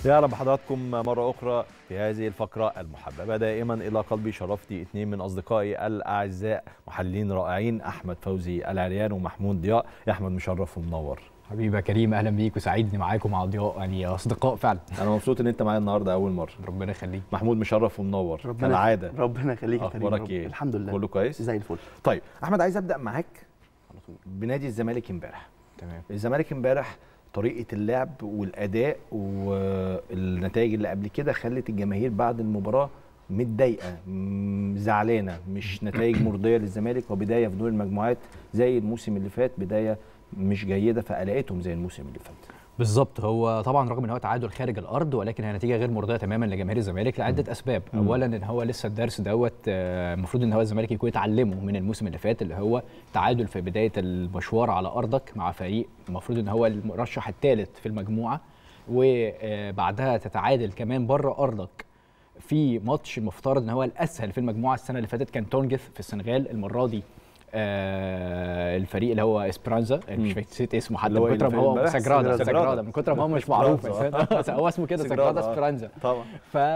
يا رب حضراتكم مرة أخرى في هذه الفقرة المحببة دائما إلى قلبي شرفتي اثنين من أصدقائي الأعزاء محللين رائعين أحمد فوزي العريان ومحمود ضياء يا أحمد مشرف ومنور حبيبي يا كريم اهلا بيك وسعيدني معاكم مع ضياء يعني اصدقاء فعلا أنا مبسوط إن أنت معايا النهاردة أول مرة ربنا يخليك محمود مشرف ومنور ربنا كالعادة ربنا يخليك يا كريم أخبارك رب- إيه؟ الحمد لله كله كويس؟ زي الفل طيب أحمد عايز أبدأ معاك بنادي الزمالك امبارح تمام الزمالك امبارح طريقه اللعب والاداء والنتائج اللي قبل كده خلت الجماهير بعد المباراه متضايقه م- زعلانه مش نتائج مرضيه للزمالك وبدايه في دور المجموعات زي الموسم اللي فات بدايه مش جيده فقلقتهم زي الموسم اللي فات بالظبط هو طبعا رغم ان هو تعادل خارج الارض ولكن هي نتيجه غير مرضيه تماما لجماهير الزمالك لعده اسباب مم. اولا ان هو لسه الدرس دوت آه، المفروض ان هو الزمالك يكون اتعلمه من الموسم اللي فات اللي هو تعادل في بدايه المشوار على ارضك مع فريق المفروض ان هو المرشح الثالث في المجموعه وبعدها تتعادل كمان بره ارضك في ماتش المفترض ان هو الاسهل في المجموعه السنه اللي فاتت كان تونجث في السنغال المره دي آه الفريق اللي هو اسبرانزا مش مم. فاكر نسيت اسمه حتى اللي هو من كتر ما هو امبارح سجرادا سجرادا. سجرادا من كتر ما هو مش معروف سجرادا. بس هو اسمه كده سجرادا، سجرادا آه. اسبرانزا طبعا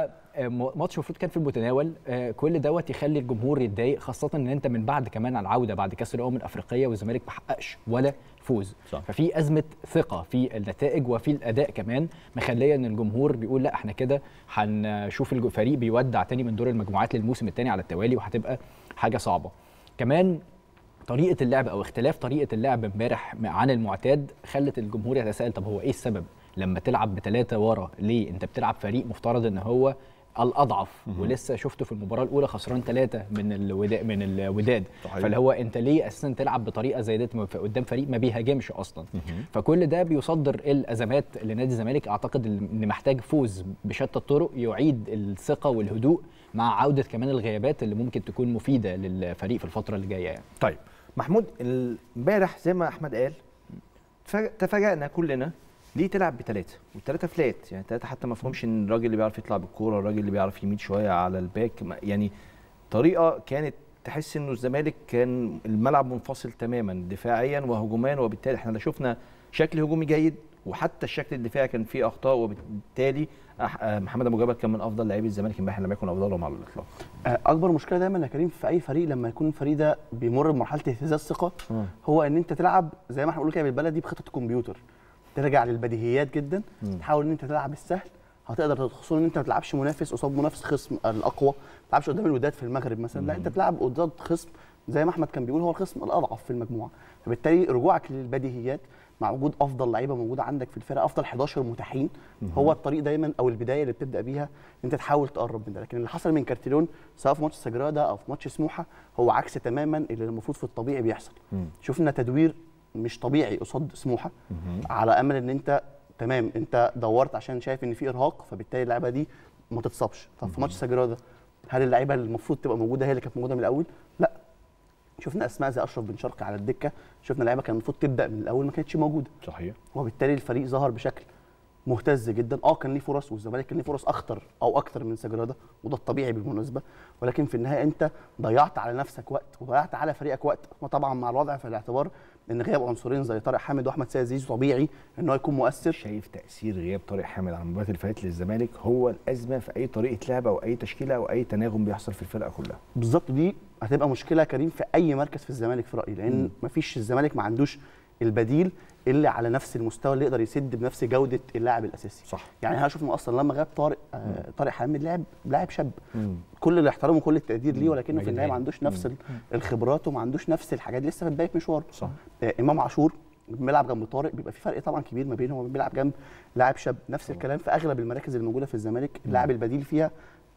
فماتش المفروض كان في المتناول آه، كل دوت يخلي الجمهور يتضايق خاصه ان انت من بعد كمان على العوده بعد كاس الامم الافريقيه والزمالك ما حققش ولا فوز صح. ففي ازمه ثقه في النتائج وفي الاداء كمان مخليه ان الجمهور بيقول لا احنا كده هنشوف الفريق بيودع تاني من دور المجموعات للموسم الثاني على التوالي وهتبقى حاجه صعبه كمان طريقه اللعب او اختلاف طريقه اللعب امبارح عن المعتاد خلت الجمهور يتساءل طب هو ايه السبب لما تلعب بثلاثه ورا ليه انت بتلعب فريق مفترض ان هو الاضعف ولسه شفته في المباراه الاولى خسران ثلاثه من الوداد من الوداد صحيح. فاللي هو انت ليه اساسا تلعب بطريقه زي ديت قدام فريق ما بيهاجمش اصلا فكل ده بيصدر الازمات لنادي الزمالك اعتقد ان محتاج فوز بشتى الطرق يعيد الثقه والهدوء مع عوده كمان الغيابات اللي ممكن تكون مفيده للفريق في الفتره اللي جايه يعني طيب محمود امبارح زي ما احمد قال تفاجأ- تفاجأنا كلنا ليه تلعب بثلاثة والثلاثة فلات يعني ثلاثة حتى ما فهمش ان الراجل اللي بيعرف يطلع بالكورة الراجل اللي بيعرف يميد شوية على الباك ما- يعني طريقة كانت تحس انه الزمالك كان الملعب منفصل تماما دفاعيا وهجوميا وبالتالي احنا لا شفنا شكل هجومي جيد وحتى الشكل الدفاعي كان فيه اخطاء وبالتالي أح- آه، محمد ابو جبل كان من افضل لاعبي الزمالك امبارح لم يكن افضلهم على الاطلاق آه، اكبر مشكله دايما يا كريم في اي فريق لما يكون الفريق ده بيمر بمرحله اهتزاز ثقه مم. هو ان انت تلعب زي ما احنا بنقول كده بالبلدي بخطه الكمبيوتر ترجع للبديهيات جدا مم. تحاول ان انت تلعب السهل هتقدر خصوصا ان انت ما تلعبش منافس قصاد منافس خصم الاقوى ما تلعبش قدام الوداد في المغرب مثلا لا انت تلعب قصاد خصم زي ما احمد كان بيقول هو الخصم الاضعف في المجموعه فبالتالي رجوعك للبديهيات مع وجود افضل لعيبه موجوده عندك في الفرقه افضل 11 متاحين هو الطريق دايما او البدايه اللي بتبدا بيها ان انت تحاول تقرب من ده لكن اللي حصل من كارتيرون سواء في ماتش سجرادا او في ماتش سموحه هو عكس تماما اللي المفروض في الطبيعي بيحصل مم. شفنا تدوير مش طبيعي قصاد سموحه على امل ان انت تمام انت دورت عشان شايف ان في ارهاق فبالتالي اللعيبه دي ما تتصابش طب في ماتش سجرادا هل اللعيبه اللي المفروض تبقى موجوده هي اللي كانت موجوده من الاول لا شفنا اسماء زي اشرف بن شرقي على الدكه شفنا لعيبه كان المفروض تبدا من الاول ما كانتش موجوده صحيح وبالتالي الفريق ظهر بشكل مهتز جدا اه كان ليه فرص والزمالك كان ليه فرص اخطر او اكتر من سجرادا وده الطبيعي بالمناسبه ولكن في النهايه انت ضيعت على نفسك وقت وضيعت على فريقك وقت وطبعا مع الوضع في الاعتبار ان غياب عنصرين زي طارق حامد واحمد سيد زيزو طبيعي ان هو يكون مؤثر شايف تاثير غياب طارق حامد على المباريات اللي فاتت للزمالك هو الازمه في اي طريقه لعب او اي تشكيله او اي تناغم بيحصل في الفرقه كلها بالظبط دي هتبقى مشكله يا كريم في اي مركز في الزمالك في رايي لان مفيش الزمالك ما عندوش البديل اللي على نفس المستوى اللي يقدر يسد بنفس جوده اللاعب الاساسي صح يعني احنا شفنا اصلا لما غاب طارق آه طارق حامد لاعب لاعب شاب مم. كل الاحترام وكل التقدير ليه ولكنه في مجد النهايه ما هاني. عندوش نفس ال- الخبرات وما عندوش نفس الحاجات دي لسه في بدايه مشواره صح آه امام عاشور بيلعب جنب طارق بيبقى في فرق طبعا كبير ما بينه وما بين بيلعب جنب لاعب شاب نفس الكلام في اغلب المراكز اللي موجوده في الزمالك اللاعب البديل فيها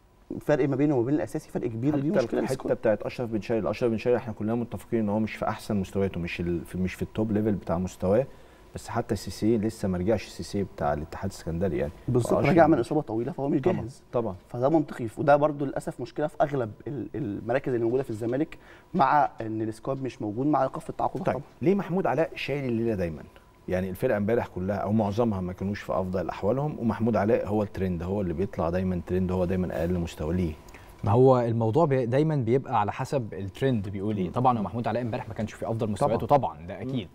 فرق ما بينه وما بين الاساسي فرق كبير ودي حتى مشكله الحته للسكواد. بتاعت اشرف بن شرقي اشرف بن شرقي احنا كلنا متفقين ان هو مش في احسن مستوياته مش ال... في مش في التوب ليفل بتاع مستواه بس حتى السيسي لسه ما رجعش السيسي بتاع الاتحاد السكندري يعني بالظبط فأشرف- راجع من اصابه طويله فهو مش طبعا جاهز طبعا فده منطقي وده برضو للاسف مشكله في اغلب ال- المراكز اللي موجوده في الزمالك مع ان السكواد مش موجود مع ايقاف التعاقدات طيب طبعا ليه محمود علاء شايل الليله دايما يعني الفرقه امبارح كلها او معظمها ما كانوش في افضل احوالهم ومحمود علاء هو الترند هو اللي بيطلع دايما ترند هو دايما اقل مستوى ليه ما هو الموضوع بي دايما بيبقى على حسب الترند بيقول ايه طبعا هو محمود علاء امبارح ما كانش في افضل مستوياته طبعا, ده اكيد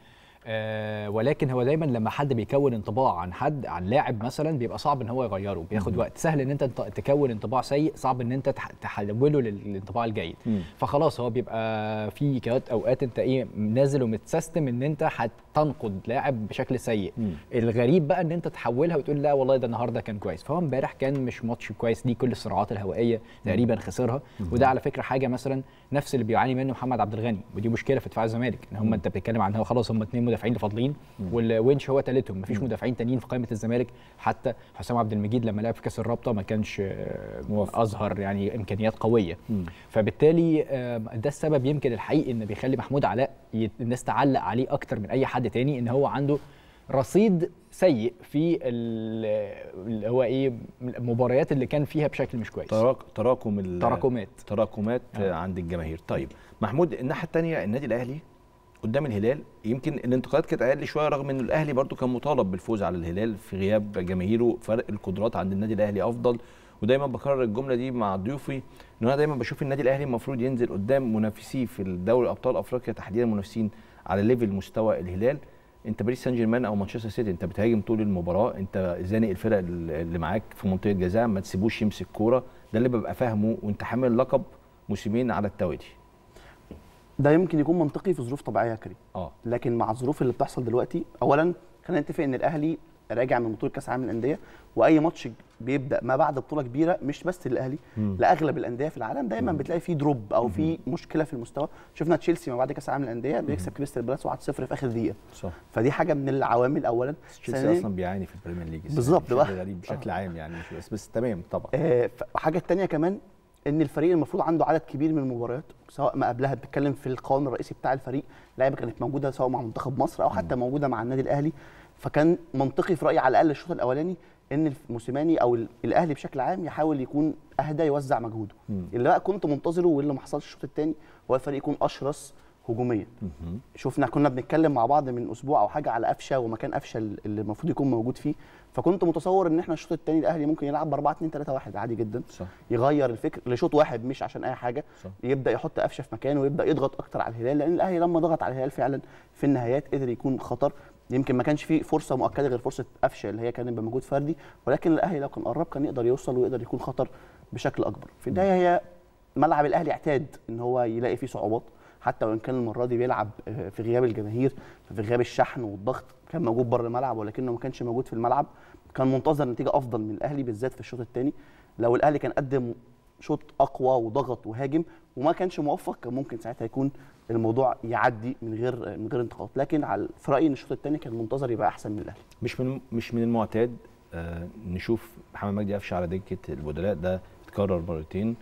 آه ولكن هو دايما لما حد بيكون انطباع عن حد عن لاعب مثلا بيبقى صعب ان هو يغيره بياخد مم. وقت سهل ان انت ت- تكون انطباع سيء صعب ان انت تح- تحوله لل- للانطباع الجيد مم. فخلاص هو بيبقى في كده اوقات انت ايه نازل ومتسيستم ان انت هتنقد لاعب بشكل سيء مم. الغريب بقى ان انت تحولها وتقول لا والله ده النهارده كان كويس فهو امبارح كان مش ماتش كويس ليه كل الصراعات الهوائيه تقريبا خسرها وده على فكره حاجه مثلا نفس اللي بيعاني منه محمد عبد الغني ودي مشكله في دفاع الزمالك ان هم انت بتتكلم عن هو خلاص هم اثنين مدافعين اللي فاضلين والونش هو ثالثهم مفيش مدافعين تانيين في قائمه الزمالك حتى حسام عبد المجيد لما لعب في كاس الرابطه ما كانش آه، اظهر يعني امكانيات قويه مم. فبالتالي آه، ده السبب يمكن الحقيقي ان بيخلي محمود علاء ي- الناس تعلق عليه اكتر من اي حد تاني ان هو عنده رصيد سيء في ال- اللي هو ايه المباريات اللي كان فيها بشكل مش كويس تراك تراكم ال- تراكمات تراكمات آه. عند الجماهير طيب محمود الناحيه الثانيه النادي الاهلي قدام الهلال يمكن الانتقادات كانت اقل شويه رغم ان الاهلي برضو كان مطالب بالفوز على الهلال في غياب جماهيره فرق القدرات عند النادي الاهلي افضل ودايما بكرر الجمله دي مع ضيوفي ان انا دايما بشوف النادي الاهلي المفروض ينزل قدام منافسيه في الدوري ابطال افريقيا تحديدا منافسين على ليفل مستوى الهلال انت باريس سان جيرمان او مانشستر سيتي انت بتهاجم طول المباراه انت زانق الفرق اللي معاك في منطقه جزاء ما تسيبوش يمسك كوره ده اللي ببقى فاهمه وانت حامل لقب موسمين على التوالي ده يمكن يكون منطقي في ظروف طبيعيه يا كريم اه لكن مع الظروف اللي بتحصل دلوقتي اولا خلينا نتفق ان الاهلي راجع من بطوله كاس العالم للانديه واي ماتش بيبدا ما بعد بطوله كبيره مش بس الاهلي مم. لاغلب الانديه في العالم دايما بتلاقي فيه دروب او في مشكله في المستوى شفنا تشيلسي ما بعد كاس العالم للانديه بيكسب كريستال بالاس 1-0 في اخر دقيقه صح فدي حاجه من العوامل اولا تشيلسي ثانياً، اصلا بيعاني في البريمير ليج السنة بالظبط دي بقى. بشكل غريب بشكل آه. عام يعني مش بس بس تمام طبعا آه، ف- الحاجه الثانيه كمان ان الفريق المفروض عنده عدد كبير من المباريات سواء ما قبلها بتتكلم في القوام الرئيسي بتاع الفريق لعيبه كانت موجوده سواء مع منتخب مصر او حتى موجوده مع النادي الاهلي فكان منطقي في رايي على الاقل الشوط الاولاني ان موسيماني او ال- الاهلي بشكل عام يحاول يكون اهدى يوزع مجهوده مم. اللي بقى كنت منتظره واللي ما حصلش الشوط الثاني هو الفريق يكون اشرس هجوميا مهم. شفنا كنا بنتكلم مع بعض من اسبوع او حاجه على قفشه ومكان قفشه اللي المفروض يكون موجود فيه فكنت متصور ان احنا الشوط الثاني الاهلي ممكن يلعب ب 4 2 3 1 عادي جدا صح يغير الفكر لشوط واحد مش عشان اي حاجه صح. يبدا يحط قفشه في مكانه ويبدا يضغط اكتر على الهلال لان الاهلي لما ضغط على الهلال فعلا في النهايات قدر يكون خطر يمكن ما كانش فيه فرصه مؤكده غير فرصه قفشه اللي هي كانت بمجهود فردي ولكن الاهلي لو كان قرب كان يقدر يوصل ويقدر يكون خطر بشكل اكبر في النهايه هي ملعب الاهلي اعتاد ان هو يلاقي فيه صعوبات حتى وان كان المره دي بيلعب آه، في غياب الجماهير في غياب الشحن والضغط كان موجود بره الملعب ولكنه ما كانش موجود في الملعب كان منتظر نتيجه افضل من الاهلي بالذات في الشوط الثاني لو الاهلي كان قدم شوط اقوى وضغط وهاجم وما كانش موفق كان ممكن ساعتها يكون الموضوع يعدي من غير من غير انتقاد لكن على في رايي ان الشوط الثاني كان منتظر يبقى احسن من الاهلي مش من مش من المعتاد آه نشوف محمد مجدي قفشه على دكه البدلاء ده اتكرر مرتين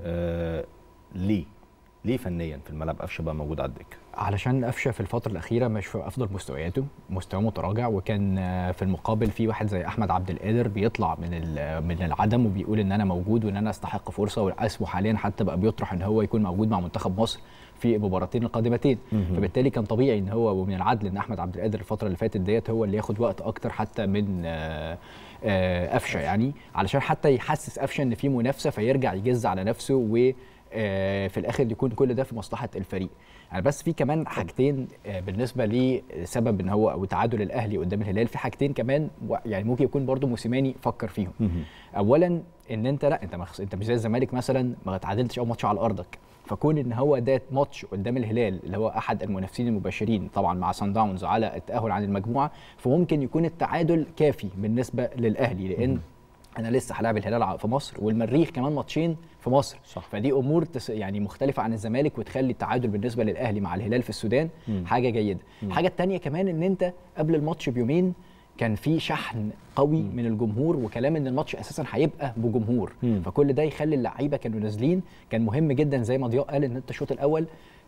آه ليه؟ ليه فنيا في الملعب قفشه بقى موجود على الدكه؟ علشان قفشه في الفتره الاخيره مش في افضل مستوياته مستواه متراجع وكان آه، في المقابل في واحد زي احمد عبد القادر بيطلع من ال- من العدم وبيقول ان انا موجود وان انا استحق فرصه واسمه حاليا حتى بقى بيطرح ان هو يكون موجود مع منتخب مصر في المباراتين القادمتين مهم. فبالتالي كان طبيعي ان هو ومن العدل ان احمد عبد القادر الفتره اللي فاتت ديت هو اللي ياخد وقت اكتر حتى من آه، آه، قفشه يعني علشان حتى يحسس قفشه ان في منافسه فيرجع يجز على نفسه و آه، في الاخر يكون كل ده في مصلحه الفريق يعني بس في كمان حاجتين آه، بالنسبه لسبب ان هو او تعادل الاهلي قدام الهلال في حاجتين كمان و- يعني ممكن يكون برضو موسيماني فكر فيهم اولا ان انت لا انت مخص... انت مش زي الزمالك مثلا ما تعادلتش اول ماتش على ارضك فكون ان هو ده ماتش قدام الهلال اللي هو احد المنافسين المباشرين طبعا مع سان داونز على التاهل عن المجموعه فممكن يكون التعادل كافي بالنسبه للاهلي لان انا لسه هلاعب الهلال ع- في مصر والمريخ كمان ماتشين في مصر صح. فدي امور تس يعني مختلفه عن الزمالك وتخلي التعادل بالنسبه للاهلي مع الهلال في السودان مم. حاجه جيده الحاجه الثانيه كمان ان انت قبل الماتش بيومين كان في شحن قوي من الجمهور وكلام ان الماتش اساسا هيبقى بجمهور مم. فكل ده يخلي اللعيبه كانوا نازلين كان مهم جدا زي ما ضياء قال ان انت الشوط الاول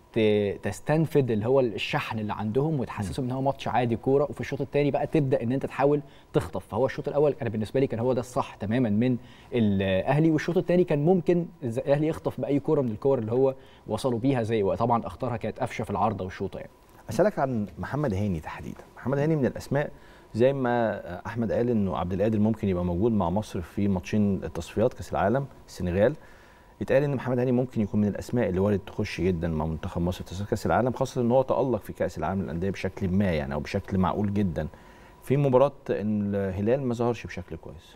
ت- تستنفد اللي هو الشحن اللي عندهم وتحسسهم ان هو ماتش عادي كوره وفي الشوط الثاني بقى تبدا ان انت تحاول تخطف فهو الشوط الاول انا بالنسبه لي كان هو ده الصح تماما من الاهلي والشوط الثاني كان ممكن الز- الاهلي يخطف باي كوره من الكور اللي هو وصلوا بيها زي وطبعا اختارها كانت قفشه في العارضه والشوطه يعني اسالك عن محمد هاني تحديدا محمد هاني من الاسماء زي ما احمد قال انه عبد القادر ممكن يبقى موجود مع مصر في ماتشين التصفيات كاس العالم السنغال يتقال ان محمد هاني ممكن يكون من الاسماء اللي وارد تخش جدا مع منتخب مصر في كاس العالم خاصه ان هو تالق في كاس العالم للانديه بشكل ما يعني او بشكل معقول جدا في مباراه الهلال ما ظهرش بشكل كويس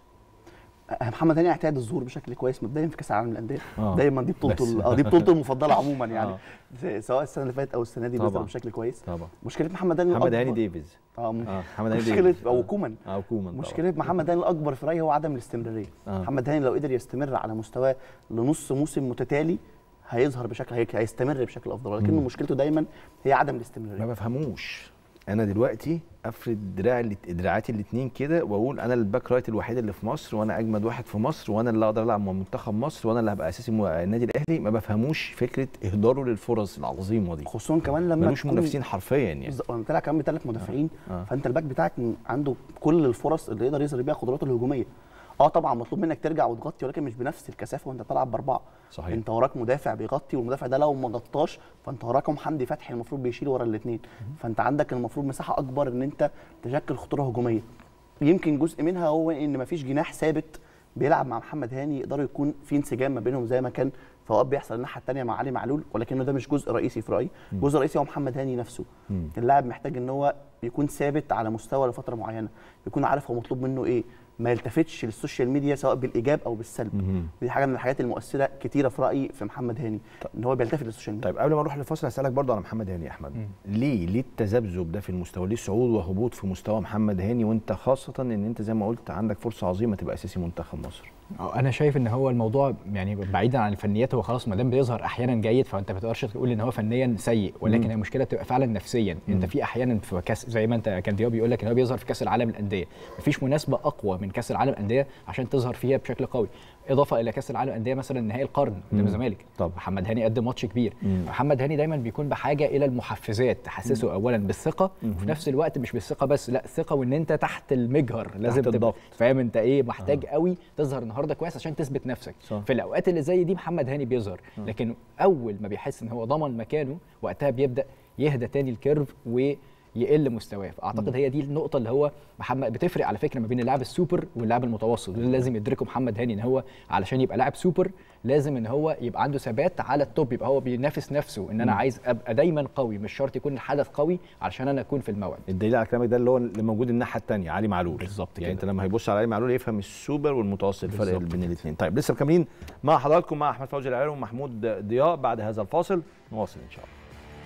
محمد هاني اعتاد الظهور بشكل كويس مبدئيا في كاس العالم للانديه آه. دايما دي بطولته بس. ال- اه دي بطولته المفضله عموما يعني آه. زي- سواء السنه اللي فاتت او السنه دي طبعاً. بيظهر بشكل كويس طبعا مشكله محمد هاني محمد الأكبر- هاني ديفيز اه اه محمد هاني مشكله ديفيز او آه. كومان اه كومان طبعاً. مشكله محمد هاني الاكبر في رايي هو عدم الاستمراريه آه. محمد هاني لو قدر يستمر على مستواه لنص موسم متتالي هيظهر بشكل هي- هيستمر بشكل افضل لكن مم. مشكلته دايما هي عدم ما الاستمراريه بفهموش انا دلوقتي افرد دراعي الات- دراعاتي الاثنين كده واقول انا الباك رايت الوحيد اللي في مصر وانا اجمد واحد في مصر وانا اللي اقدر العب مع منتخب مصر وانا اللي هبقى اساسي مو- النادي الاهلي ما بفهموش فكره اهداره للفرص العظيمه دي خصوصا كمان لما ملوش تكون- منافسين حرفيا يعني بالظبط لما بتلعب كمان بثلاث مدافعين آه. فانت الباك بتاعك عنده كل الفرص اللي يقدر يظهر بيها قدراته الهجوميه اه طبعا مطلوب منك ترجع وتغطي ولكن مش بنفس الكثافه وانت بتلعب باربعه صحيح. انت وراك مدافع بيغطي والمدافع ده لو ما غطاش فانت وراكم حمدي فتحي المفروض بيشيل ورا الاثنين فانت عندك المفروض مساحه اكبر ان انت تشكل خطوره هجوميه يمكن جزء منها هو ان مفيش جناح ثابت بيلعب مع محمد هاني يقدروا يكون في انسجام ما بينهم زي ما كان في اوقات بيحصل الناحيه الثانيه مع علي معلول ولكنه ده مش جزء رئيسي في رايي جزء رئيسي هو محمد هاني نفسه مم. اللاعب محتاج ان هو يكون ثابت على مستوى لفتره معينه يكون عارف هو مطلوب منه ايه ما يلتفتش للسوشيال ميديا سواء بالايجاب او بالسلب مهم. دي حاجه من الحاجات المؤثره كتيره في رايي في محمد هاني ان هو بيلتفت للسوشيال ميديا طيب قبل ما اروح للفاصل هسالك برضه على محمد هاني يا احمد ليه ليه التذبذب ده في المستوى ليه صعود وهبوط في مستوى محمد هاني وانت خاصه ان انت زي ما قلت عندك فرصه عظيمه تبقى اساسي منتخب مصر آه، انا شايف ان هو الموضوع يعني بعيدا عن الفنيات هو خلاص ما دام بيظهر احيانا جيد فانت ما تقدرش تقول ان هو فنيا سيء ولكن مم. هي المشكله بتبقى فعلا نفسيا انت في احيانا في كاس زي ما انت كان دياب بيقول لك ان هو بيظهر في كاس العالم للانديه مفيش مناسبه اقوى من كاس العالم للانديه عشان تظهر فيها بشكل قوي اضافه الى كاس العالم للانديه مثلا نهائي القرن قدام مم. الزمالك طبعا. محمد هاني قدم ماتش كبير مم. محمد هاني دايما بيكون بحاجه الى المحفزات تحسسه اولا بالثقه وفي نفس الوقت مش بالثقه بس لا ثقه وان انت تحت المجهر لازم تبقى الضغط. فاهم انت ايه محتاج قوي تظهر النهارده كويس عشان تثبت نفسك صح. في الاوقات اللي زي دي محمد هاني بيظهر لكن اول ما بيحس ان هو ضمن مكانه وقتها بيبدا يهدى تاني الكيرف ويقل مستواه فاعتقد هي دي النقطه اللي هو محمد بتفرق على فكره ما بين اللاعب السوبر واللاعب المتوسط ده لازم يدركه محمد هاني ان هو علشان يبقى لاعب سوبر لازم ان هو يبقى عنده ثبات على التوب يبقى هو بينافس نفسه ان انا عايز ابقى دايما قوي مش شرط يكون الحدث قوي علشان انا اكون في الموعد الدليل على كلامك ده اللي هو اللي موجود الناحيه الثانيه علي معلول بالظبط يعني كده. انت لما هيبص على علي معلول يفهم السوبر والمتوسط الفرق بالظبط بين الاثنين طيب لسه مكملين مع حضراتكم مع احمد فوزي العيار ومحمود ضياء بعد هذا الفاصل نواصل ان شاء الله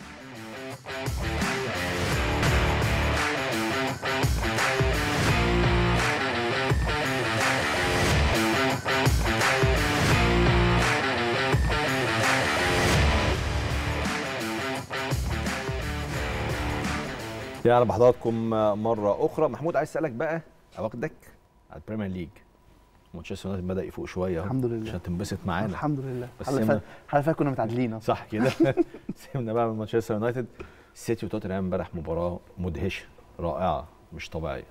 يا بحضراتكم مرة أخرى محمود عايز أسألك بقى أواخدك على البريمير ليج مانشستر يونايتد بدأ يفوق شوية أهو الحمد لله. عشان تنبسط معانا الحمد لله بس الحلقه اللي سيبنا- فاتت الحلقة اللي فاتت كنا متعادلين أصلاً. صح كده سيبنا بقى من مانشستر يونايتد السيتي وتوتنهام امبارح مباراة مدهشة رائعة مش طبيعية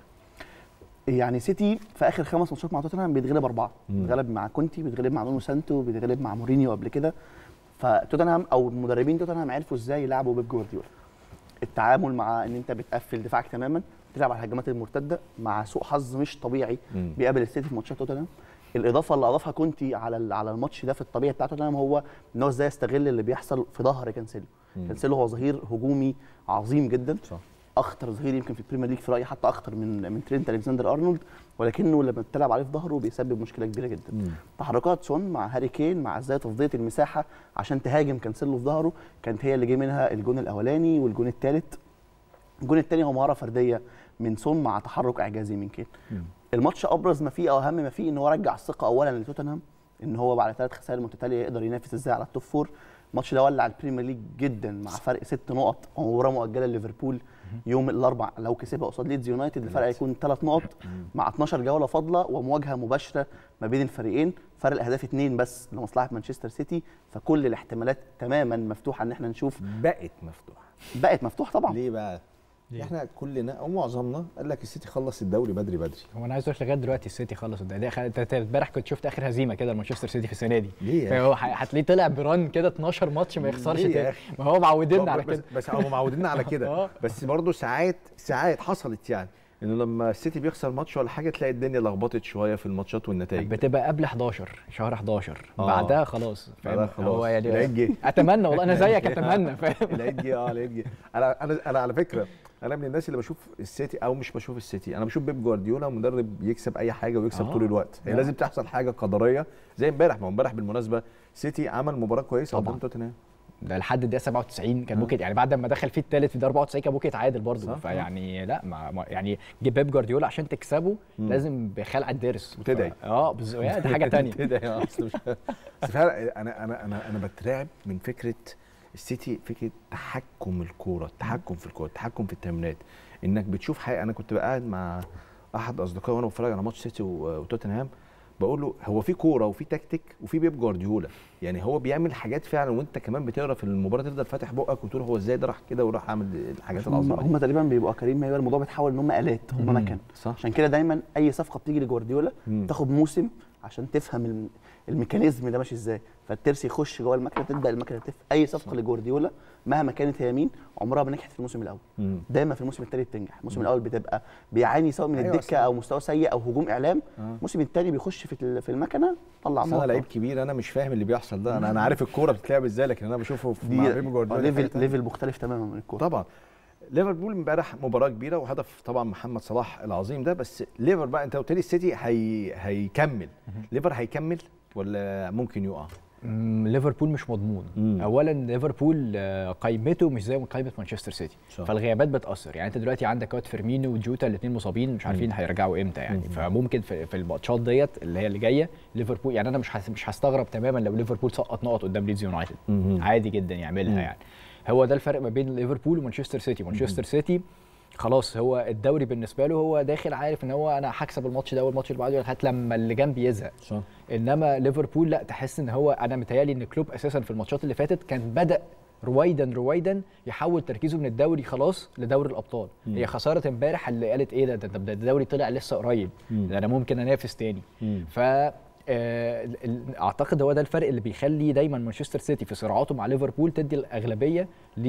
يعني سيتي في اخر خمس ماتشات مع توتنهام بيتغلب اربعه مم. بيتغلب مع كونتي بيتغلب مع نونو سانتو بيتغلب مع مورينيو قبل كده فتوتنهام او مدربين توتنهام عرفوا ازاي يلعبوا بيب جوارديولا التعامل مع ان انت بتقفل دفاعك تماما تلعب على الهجمات المرتده مع سوء حظ مش طبيعي مم. بيقابل السيتي في ماتشات توتنهام الاضافه اللي اضافها كونتي على ال- على الماتش ده في الطبيعي بتاع توتنهام هو ان هو ازاي يستغل اللي بيحصل في ظهر كانسيلو مم. كانسيلو هو ظهير هجومي عظيم جدا صح اخطر ظهير يمكن في البريمير ليج في رايي حتى اخطر من من ترينت الكسندر ارنولد ولكنه لما بتلعب عليه في ظهره بيسبب مشكله كبيره جدا مم. تحركات سون مع هاري كين مع ازاي تفضيه المساحه عشان تهاجم كانسيلو في ظهره كانت هي اللي جه منها الجون الاولاني والجون الثالث الجون الثاني هو مهاره فرديه من سون مع تحرك اعجازي من كين مم. الماتش ابرز ما فيه او اهم ما فيه ان هو رجع الثقه اولا لتوتنهام ان هو بعد ثلاث خسائر متتاليه يقدر ينافس ازاي على التوب فور الماتش ده ولع البريمير ليج جدا مع فرق ست نقط ومباراه مؤجله لليفربول يوم الاربع لو كسبها قصاد ليدز يونايتد الفرق هيكون ثلاث نقط مع 12 جوله فاضله ومواجهه مباشره ما بين الفريقين فرق الاهداف اثنين بس لمصلحه مانشستر سيتي فكل الاحتمالات تماما مفتوحه ان احنا نشوف بقت مفتوحة بقت مفتوح طبعا ليه بقى؟ ليه؟ احنا كلنا او معظمنا قال لك السيتي خلص الدوري بدري بدري هو انا عايز اقول لك لغايه دلوقتي السيتي خلص الدوري ده خ- انت أنت امبارح كنت شفت اخر هزيمه كده لمانشستر سيتي في السنه دي ليه يا فهو ه- هتلاقيه طلع بران كده 12 ماتش ما يخسرش ليه يا تاني أخي؟ ما هو معودنا على بس كده بس هم معودين على كده آه. بس برضه ساعات ساعات حصلت يعني انه لما السيتي بيخسر ماتش ولا حاجه تلاقي الدنيا لخبطت شويه في الماتشات والنتائج بتبقى قبل 11 شهر 11 آه. بعدها خلاص بعدها فاهم خلاص. هو يعني العيد جه. اتمنى والله انا زيك اتمنى فاهم العيد جه اه العيد جه انا انا انا على فكره انا من الناس اللي بشوف السيتي او مش بشوف السيتي انا بشوف بيب جوارديولا مدرب يكسب اي حاجه ويكسب آه. طول الوقت هي آه. لازم تحصل حاجه قدريه زي امبارح ما هو امبارح بالمناسبه سيتي عمل مباراه كويسه طبعاً. قدام توتنهام ده لحد الدقيقه 97 كان آه. ممكن يعني بعد ما دخل فيه الثالث في الدقيقه 94 كان ممكن يتعادل برضه صح. فيعني لا ما ما- يعني جيب بيب جوارديولا عشان تكسبه مم. لازم بخلع الضرس وتدعي. ف- اه بالظبط يعني دي حاجه ثانيه كده يا اصل مش بس فعلا انا انا انا انا بترعب من فكره السيتي فكره تحكم الكوره التحكم في الكوره التحكم في التمريرات انك بتشوف حاجه انا كنت قاعد مع احد اصدقائي وانا بتفرج على ماتش سيتي و- وتوتنهام بقول له هو في كوره وفي تكتيك وفي بيب جوارديولا يعني هو بيعمل حاجات فعلا وانت كمان بتقرا في المباراه تفضل فاتح بقك وتقول هو ازاي ده راح كده وراح عامل الحاجات هم, العظيمه دي هم تقريبا بيبقوا كريم ما يبقى الموضوع بيتحول ان هم الات هم مم. مكن صح عشان كده دايما اي صفقه بتيجي لجوارديولا مم. تاخد موسم عشان تفهم الم- الميكانيزم ده ماشي ازاي فالترس يخش جوه المكنه تبدا المكنه تلف اي صفقه لجوارديولا مهما كانت هي مين عمرها ما نجحت في الموسم الاول مم. دايما في الموسم الثاني بتنجح الموسم الاول بتبقى بيعاني سواء من أيوة، الدكه أصل- او مستوى سيء او هجوم اعلام آه. الموسم الثاني بيخش في ال- في المكنه طلع بس انا نقطة. لعيب كبير انا مش فاهم اللي بيحصل ده انا انا عارف الكوره بتتلعب ازاي لكن انا بشوفه في مع دي بيب آه، جوارديولا حاجة ليفل تانية. ليفل مختلف تماما من الكوره طبعا ليفربول امبارح مباراه كبيره وهدف طبعا محمد صلاح العظيم ده بس ليفر بقى انت قلت لي السيتي هي هيكمل ليفر هيكمل ولا ممكن يقع مم، ليفربول مش مضمون مم. اولا ليفربول آه، قائمته مش زي قائمه مانشستر سيتي صح. فالغيابات بتاثر يعني انت دلوقتي عندك وقت فيرمينو وجوتا الاثنين مصابين مش عارفين هيرجعوا امتى يعني مم. فممكن في, في الماتشات ديت اللي هي اللي جايه ليفربول يعني انا مش هس- مش هستغرب تماما لو ليفربول سقط نقط قدام ليدز يونايتد مم. عادي جدا يعملها مم. يعني هو ده الفرق ما بين ليفربول ومانشستر سيتي مانشستر سيتي خلاص هو الدوري بالنسبه له هو داخل عارف ان هو انا هكسب الماتش ده والماتش اللي بعده لغايه لما اللي جنبي يزهق صح انما ليفربول لا تحس ان هو انا متهيألي ان كلوب اساسا في الماتشات اللي فاتت كان بدا رويدا رويدا يحول تركيزه من الدوري خلاص لدوري الابطال مم. هي خساره امبارح اللي قالت ايه ده ده, ده, ده الدوري طلع لسه قريب مم. ده انا ممكن انافس تاني مم. ف آه، ال- ال- اعتقد هو ده الفرق اللي بيخلي دايما مانشستر سيتي في صراعاته مع ليفربول تدي الاغلبيه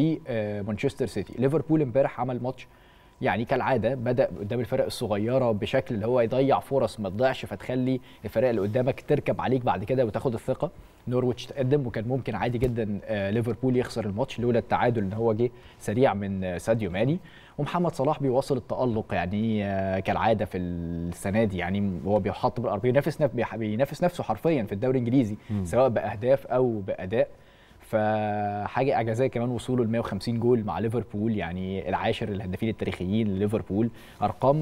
لمانشستر سيتي ليفربول امبارح عمل ماتش يعني كالعاده بدا قدام الفرق الصغيره بشكل اللي هو يضيع فرص ما تضيعش فتخلي الفرق اللي قدامك تركب عليك بعد كده وتاخد الثقه نورويتش تقدم وكان ممكن عادي جدا آه، ليفربول يخسر الماتش لولا التعادل ان هو جه سريع من آه، ساديو ماني ومحمد صلاح بيواصل التالق يعني آه، كالعاده في السنه دي يعني هو بيحط بالارض بينافس نف... بيح- بينافس نفسه حرفيا في الدوري الانجليزي سواء باهداف او باداء فحاجه اعجازيه كمان وصوله ل 150 جول مع ليفربول يعني العاشر الهدافين التاريخيين لليفربول ارقام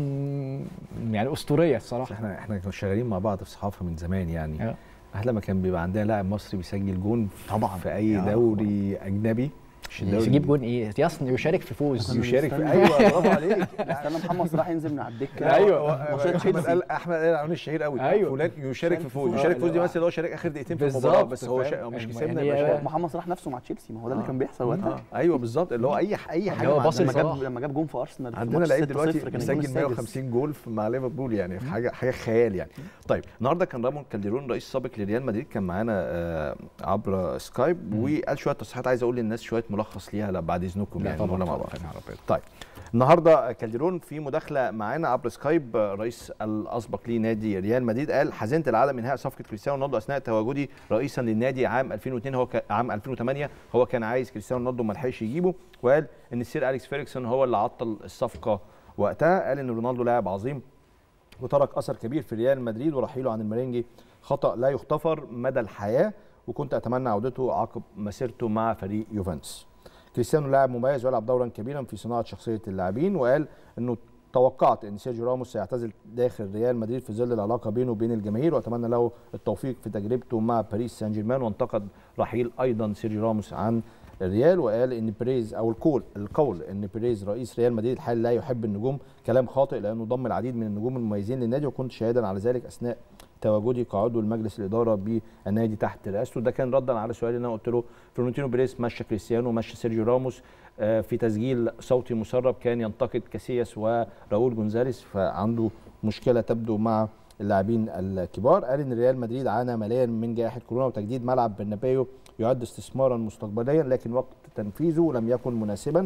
يعني اسطوريه بس الصراحه احنا احنا كنا شغالين مع بعض في الصحافه من زمان يعني آه. احلى ما كان بيبقى عندنا لاعب مصري بيسجل جون طبعاً. في اي آه. دوري اجنبي مش الدوري يجيب جون ايه يصنع يشارك في فوز أنا يشارك في مستني. ايوه برافو عليك استنى محمد صلاح ينزل من على الدكه أيوة. ماتشات احمد تشيلسي قال احمد قال العنوان الشهير قوي أيوة. فلان يشارك في فوز فوز. يشارك في فوز دي آه. مثلا اللي هو شارك اخر دقيقتين في بالظبط، المباراه بس هو فاهم؟ شا... مش يعني كسبنا هي- يبقى شارك. محمد صلاح نفسه مع تشيلسي ما هو ده اللي آه. كان بيحصل وقتها آه. ايوه بالظبط اللي هو اي اي حاجه هو مع باص لما عندنا- جاب صلاح. لما جاب جون في ارسنال في عندنا ماتش لعيب 6-0 دلوقتي كان الجون بيسجل السادس. 150 جول في- مع ليفربول يعني في حاجه حاجه خيال يعني طيب النهارده كان رامون كالديرون رئيس سابق لريال مدريد كان معانا آه، عبر سكايب وقال شويه تصريحات عايز اقول للناس شويه ملخص ليها لا بعد اذنكم يعني نقولها مع بعض طيب النهارده كالديرون في مداخله معانا عبر سكايب آه، رئيس الاسبق لنادي ريال مدريد قال حزنت العالم انهاء صفقه كريستيانو رونالدو اثناء تواجدي رئيسا للنادي عام 2002 هو ك... عام 2008 هو كان عايز كريستيانو رونالدو ما لحقش يجيبه وقال ان السير اليكس فيرجسون هو اللي عطل الصفقه وقتها قال ان رونالدو لاعب عظيم وترك اثر كبير في ريال مدريد ورحيله عن المرنجي خطا لا يغتفر مدى الحياه وكنت اتمنى عودته عقب مسيرته مع فريق يوفنتوس. كريستيانو لاعب مميز ويلعب دورا كبيرا في صناعه شخصيه اللاعبين وقال انه توقعت ان سيرجيو راموس سيعتزل داخل ريال مدريد في ظل العلاقه بينه وبين الجماهير واتمنى له التوفيق في تجربته مع باريس سان جيرمان وانتقد رحيل ايضا سيرجيو راموس عن الريال وقال ان بيريز او القول القول ان بيريز رئيس ريال مدريد الحالي لا يحب النجوم كلام خاطئ لانه ضم العديد من النجوم المميزين للنادي وكنت شاهدا على ذلك اثناء تواجدي كعضو المجلس الاداره بالنادي تحت رئاسته ده كان ردا على سؤالي اللي انا قلت له فلورنتينو بيريز مشى كريستيانو مشى سيرجيو راموس آه، في تسجيل صوتي مسرب كان ينتقد كاسياس وراؤول جونزاليس فعنده مشكله تبدو مع اللاعبين الكبار قال ان ريال مدريد عانى ماليا من جائحه كورونا وتجديد ملعب برنابيو يعد استثمارا مستقبليا لكن وقت تنفيذه لم يكن مناسبا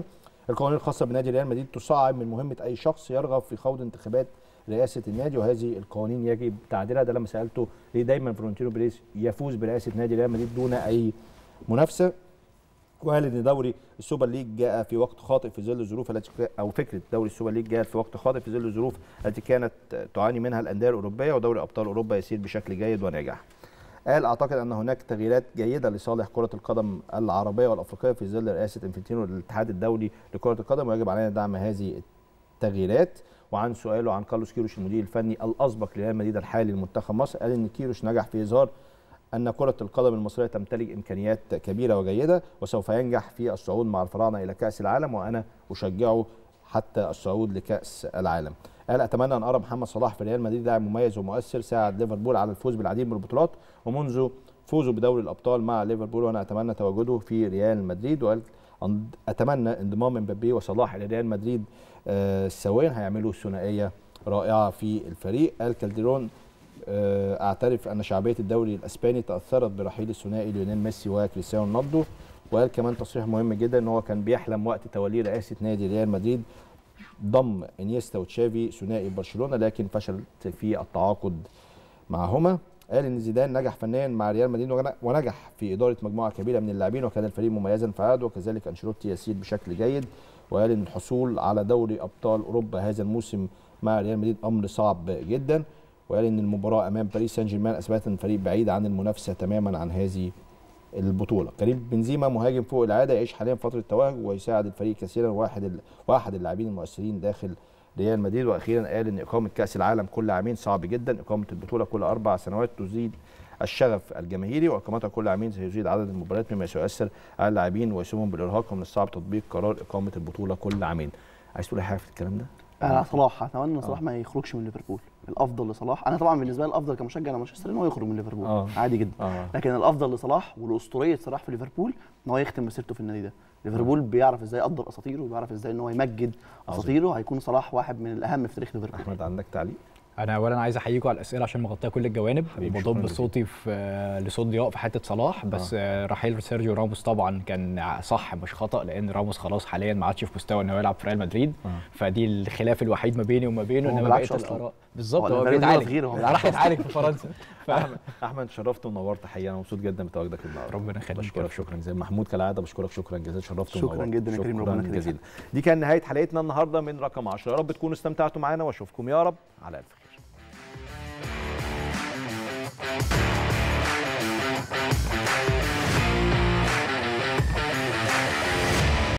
القوانين الخاصه بنادي ريال مدريد تصعب من مهمه اي شخص يرغب في خوض انتخابات رئاسه النادي وهذه القوانين يجب تعديلها ده لما سالته ليه دايما فلورنتينو بيريز يفوز برئاسه نادي ريال مدريد دون اي منافسه وقال ان دوري السوبر ليج جاء في وقت خاطئ في ظل الظروف التي او فكره دوري السوبر ليج جاء في وقت خاطئ في ظل الظروف التي كانت تعاني منها الانديه الاوروبيه ودوري ابطال اوروبا يسير بشكل جيد وناجح. قال اعتقد ان هناك تغييرات جيده لصالح كره القدم العربيه والافريقيه في ظل رئاسه انفنتينو للاتحاد الدولي لكره القدم ويجب علينا دعم هذه التغييرات وعن سؤاله عن كارلوس كيروش المدير الفني الاسبق لريال مدريد الحالي لمنتخب مصر قال ان كيروش نجح في اظهار ان كره القدم المصريه تمتلك امكانيات كبيره وجيده وسوف ينجح في الصعود مع الفراعنه الى كاس العالم وانا اشجعه حتى الصعود لكاس العالم. قال اتمنى ان ارى محمد صلاح في ريال مدريد لاعب مميز ومؤثر ساعد ليفربول على الفوز بالعديد من البطولات ومنذ فوزه بدوري الابطال مع ليفربول وانا اتمنى تواجده في ريال مدريد وقال اتمنى انضمام مبابي وصلاح الى ريال مدريد آه سويا هيعملوا ثنائيه رائعه في الفريق قال كالديرون اعترف ان شعبيه الدوري الاسباني تاثرت برحيل الثنائي ليونيل ميسي وكريستيانو رونالدو وقال كمان تصريح مهم جدا ان هو كان بيحلم وقت توليه رئاسه نادي ريال مدريد ضم انيستا وتشافي ثنائي برشلونه لكن فشلت في التعاقد معهما قال ان زيدان نجح فنيا مع ريال مدريد ونجح في اداره مجموعه كبيره من اللاعبين وكان الفريق مميزا في عهده وكذلك انشيلوتي يسير بشكل جيد وقال ان الحصول على دوري ابطال اوروبا هذا الموسم مع ريال مدريد امر صعب جدا وقال ان المباراه امام باريس سان جيرمان اثبتت ان الفريق بعيد عن المنافسه تماما عن هذه البطوله كريم بنزيما مهاجم فوق العاده يعيش حاليا فتره توهج ويساعد الفريق كثيرا واحد ال... واحد اللاعبين المؤثرين داخل ريال مدريد واخيرا قال ان اقامه كاس العالم كل عامين صعب جدا اقامه البطوله كل اربع سنوات تزيد الشغف الجماهيري واقامتها كل عامين سيزيد عدد المباريات مما سيؤثر على اللاعبين ويسوهم بالارهاق ومن الصعب تطبيق قرار اقامه البطوله كل عامين عايز تقول حاجه في الكلام ده انا صلاح اتمنى ان صلاح ما يخرجش من ليفربول الافضل لصلاح انا طبعا بالنسبه لي الافضل كمشجع لمانشستر ان هو يخرج من ليفربول آه. عادي جدا آه. لكن الافضل لصلاح والاسطوريه صلاح في ليفربول ان هو يختم مسيرته في النادي ده ليفربول بيعرف ازاي يقدر اساطيره وبيعرف ازاي ان هو يمجد اساطيره هيكون صلاح واحد من الاهم في تاريخ ليفربول احمد عندك تعليق انا اولا عايز احييكم على الاسئله عشان مغطيه كل الجوانب حبيبي، شكراً وبضم جزيلاً. صوتي في آه، لصوت ضياء في حته صلاح بس آه. رحيل سيرجيو راموس طبعا كان صح مش خطا لان راموس خلاص حاليا ما عادش في مستوى انه يلعب في ريال مدريد آه. فدي الخلاف الوحيد ما بيني وما بينه هو ما انما بيلعبش بقيه أصلاً. الاراء بالظبط هو هو الفريق بيتعالج صغير، هو ما راح يتعالج في فرنسا ف... احمد احمد شرفت ونورت حقيقه انا مبسوط جدا بتواجدك النهارده ربنا يخليك يا بشكرك رب. شكرا جزيلا محمود كالعاده بشكرك شكرا جزيلا شرفت شكراً ونورت. جداً يا كريم، ربنا شكرا يخليك. جزيلا دي كان نهايه حلقتنا النهارده من رقم 10 يا رب تكونوا استمتعتوا معانا واشوفكم يا رب على الف خير